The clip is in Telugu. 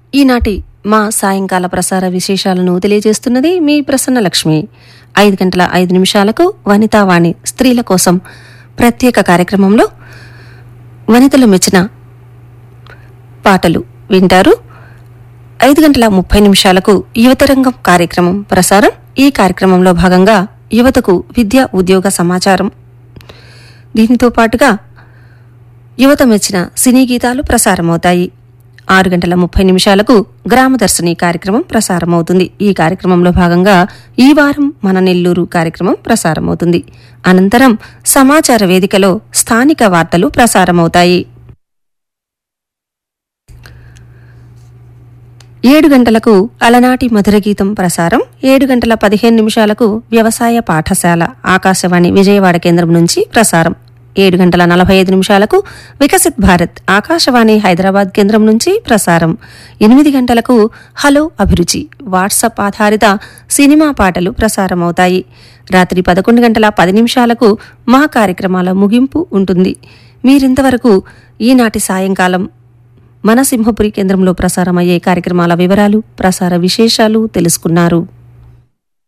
ఈనాటి మా సాయంకాల ప్రసార విశేషాలను తెలియజేస్తున్నది మీ ప్రసన్న లక్ష్మి ఐదు గంటల ఐదు నిమిషాలకు వనితావాణి స్త్రీల కోసం ప్రత్యేక కార్యక్రమంలో వనితలు మెచ్చిన పాటలు వింటారు ఐదు గంటల ముప్పై నిమిషాలకు యువతరంగం కార్యక్రమం ప్రసారం ఈ కార్యక్రమంలో భాగంగా యువతకు విద్యా ఉద్యోగ సమాచారం దీనితో పాటుగా యువత మెచ్చిన సినీ గీతాలు ప్రసారమవుతాయి ఆరు గంటల ముప్పై నిమిషాలకు గ్రామదర్శిని కార్యక్రమం ప్రసారమవుతుంది ఈ కార్యక్రమంలో భాగంగా ఈ వారం మన నెల్లూరు కార్యక్రమం ప్రసారమవుతుంది అనంతరం సమాచార వేదికలో స్థానిక వార్తలు ప్రసారమవుతాయి ఏడు గంటలకు అలనాటి మధుర గీతం ప్రసారం ఏడు గంటల పదిహేను నిమిషాలకు వ్యవసాయ పాఠశాల ఆకాశవాణి విజయవాడ కేంద్రం నుంచి ప్రసారం ఏడు గంటల నలభై ఐదు నిమిషాలకు వికసిత్ భారత్ ఆకాశవాణి హైదరాబాద్ కేంద్రం నుంచి ప్రసారం ఎనిమిది గంటలకు హలో అభిరుచి వాట్సాప్ ఆధారిత సినిమా పాటలు ప్రసారమవుతాయి రాత్రి పదకొండు గంటల పది నిమిషాలకు మా కార్యక్రమాల ముగింపు ఉంటుంది మీరింతవరకు ఈనాటి సాయంకాలం మన సింహపురి కేంద్రంలో ప్రసారమయ్యే కార్యక్రమాల వివరాలు ప్రసార విశేషాలు తెలుసుకున్నారు